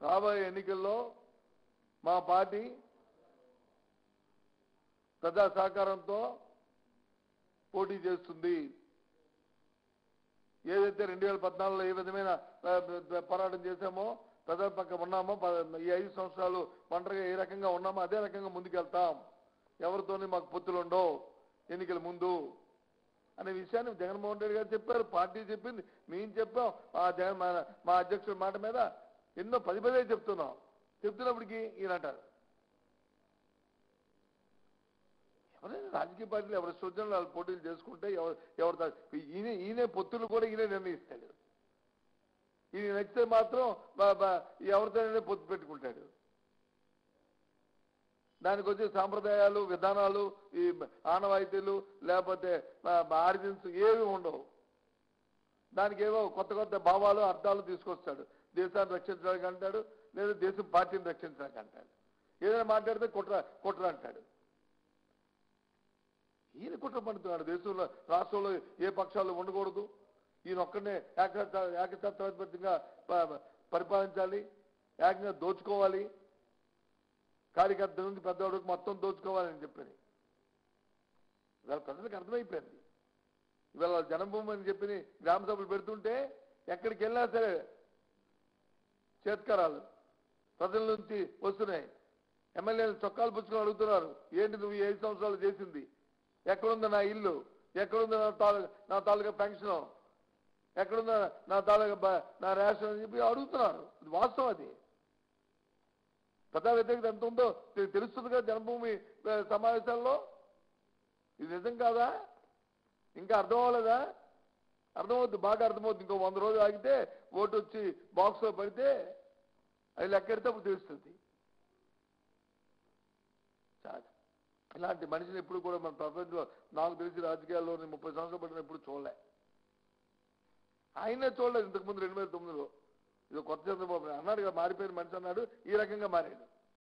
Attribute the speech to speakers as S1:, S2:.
S1: రాబోయే ఎన్నికల్లో మా పార్టీ ప్రజా సహకారంతో పోటీ చేస్తుంది ఏదైతే రెండు వేల పద్నాలుగులో ఏ విధమైన ఆ, ఆ, పోరాటం చేశామో ప్రజల పక్క ఉన్నామో ప- ఈ ఐదు సంవత్సరాలు ఒంటరిగా ఏ రకంగా ఉన్నామో అదే రకంగా ముందుకెళ్తాం ఎవరితోని మాకు పొత్తులు ఉండవు ఎన్నికల ముందు అనే విషయాన్ని జగన్మోహన్ రెడ్డి గారు చెప్పారు పార్టీ చెప్పింది మేము చెప్పాం ఆ జగన్ మా- మా అధ్యక్షుడి మాట మీద ఎన్నో పది పదే చెప్తున్నాం చెప్తున్నప్పటికీ ఈయన అంటారు ఎవరైనా రాజకీయ పార్టీలు ఎవరి సూచనలు వాళ్ళు పోటీలు చేసుకుంటే ఎవరు ఎవరు తా- ఈయన ఈయనే పొత్తులు కూడా ఈయనే నిర్ణయిస్తాడు ఈయన నచ్చితే మాత్రం బ- బ- ఎవరితోనైనా పొత్తు పెట్టుకుంటాడు దానికి వచ్చే సాంప్రదాయాలు విధానాలు ఈ ఆనవాయితీలు లేకపోతే ఆరిజిన్స్ ఏవి ఉండవు దానికి ఏవో కొత్త కొత్త భావాలు అర్థాలు తీసుకొస్తాడు దేశాన్ని రక్షించడానికి అంటాడు లేదా దేశం పార్టీని రక్షించడానికి అంటాడు ఏదైనా మాట్లాడితే కుట్ర కుట్ర అంటాడు ఈయన కుట్ర పడుతున్నాడు దేశంలో రాష్ట్రంలో ఏ పక్షాలు ఉండకూడదు ఈయన ఒక్కడనే ఏకఛత్ర ఏకఛత్రాధిపత్యంగా ప- పరిపాలించాలి ఏకంగా దోచుకోవాలి కార్యకర్త నుండి పెద్దవాడికి మొత్తం దోచుకోవాలని చెప్పని ఇవాళ ప్రజలకు అర్థమైపోయింది ఇవాళ జనభూమి అని చెప్పి గ్రామ సభలు పెడుతుంటే ఎక్కడికి వెళ్ళినా సరే చేత్కరాలు ప్రజల నుంచి వస్తున్నాయి ఎమ్మెల్యేలు చొక్కాలు పుచ్చుకొని అడుగుతున్నారు ఏంటి నువ్వు ఈ ఐదు సంవత్సరాలు చేసింది ఎక్కడుంది నా ఇల్లు ఎక్కడుంది నా తాలూ నా తాలూకా పెన్షన్ ఎక్కడుంది నా తాలూకా బ- నా రేషన్ అని చెప్పి అడుగుతున్నారు ఇది వాస్తవం అది ప్రజా వ్యతిరేకత ఎంత ఉందో తె- తెలుస్తుంది కదా జనభూమి ఆ, సమావేశాల్లో ఇది నిజం కాదా ఇంకా అర్థం అవ్వలేదా అర్థమవుద్ది బాగా అర్థమవుద్ది ఇంకో వంద రోజులు ఆగితే ఓటు వచ్చి బాక్స్ లో పడితే అది లెక్కెడితే అప్పుడు తెలుస్తుంది చాలా ఇలాంటి మనిషిని ఎప్పుడు కూడా మన ప్రపంచంలో నాకు తెలిసి రాజకీయాల్లో నేను ముప్పై సంవత్సరాలు పడిన ఎప్పుడు చూడలే ఆయనే చూడలేదు ఇంతకుముందు రెండు వేల తొమ్మిదిలో ఇది కొత్త చంద్రబాబు నాయుడు. అన్నాడు కదా మారిపోయిన మనిషి అన్నాడు ఈ రకంగా మారాడు